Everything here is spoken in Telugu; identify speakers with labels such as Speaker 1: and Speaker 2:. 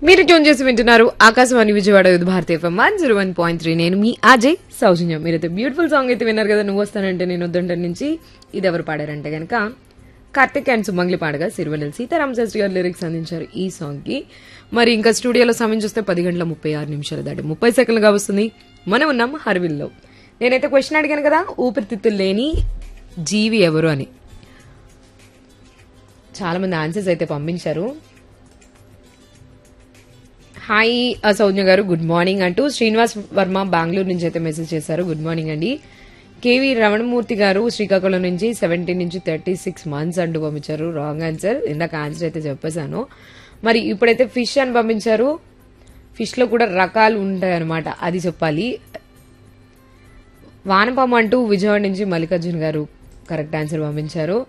Speaker 1: మీరు ట్యూన్ చేసి వింటున్నారు Akashvani Vijayawada youth Bharati FM one zero one point three నేను మీ అజయ్ సౌజన్య మీరైతే బ్యూటిఫుల్ సాంగ్ అయితే విన్నారు కదా నువ్వు వస్తానంటే నేను వద్దంటే నుంచి ఇది ఎవరు పాడారంటే గనక కార్తిక్ అండ్ సుమంగ్లి పాడగా సిరివెల్లెల్ సీతారామ శాస్త్రి గారు లిరిక్స్ అందించారు ఈ సాంగ్ కి మరి ఇంకా స్టూడియోలో సమయం చూస్తే పది గంటల ముప్పై ఆరు నిమిషాలు దాటి ముప్పై సెకండ్లుగా వస్తుంది మనం ఉన్నాం హర్విల్లో నేనైతే క్వశ్చన్ అడిగాను కదా ఊపిరితిత్తులు లేని జీవి ఎవరు అని చాలా మంది ఆన్సర్స్ అయితే పంపించారు హాయ్ ఆ, సౌజ్ఞ గారు గుడ్ మార్నింగ్ అంటూ శ్రీనివాస్ వర్మ బెంగళూరు నుంచి అయితే మెసేజ్ చేశారు గుడ్ మార్నింగ్ అండి కేవి రమణమూర్తి గారు శ్రీకాకుళం నుంచి సెవెంటీన్ నుంచి థర్టీ సిక్స్ మంత్స్ అంటూ పంపించారు రాంగ్ ఆన్సర్ ఇందాక ఆన్సర్ అయితే చెప్పేశాను మరి ఇప్పుడైతే ఫిష్ అని పంపించారు ఫిష్ లో కూడా రకాలు ఉంటాయి అనమాట అది చెప్పాలి వానపాము అంటూ విజయవాడ నుంచి మల్లికార్జున్ గారు కరెక్ట్ ఆన్సర్ పంపించారు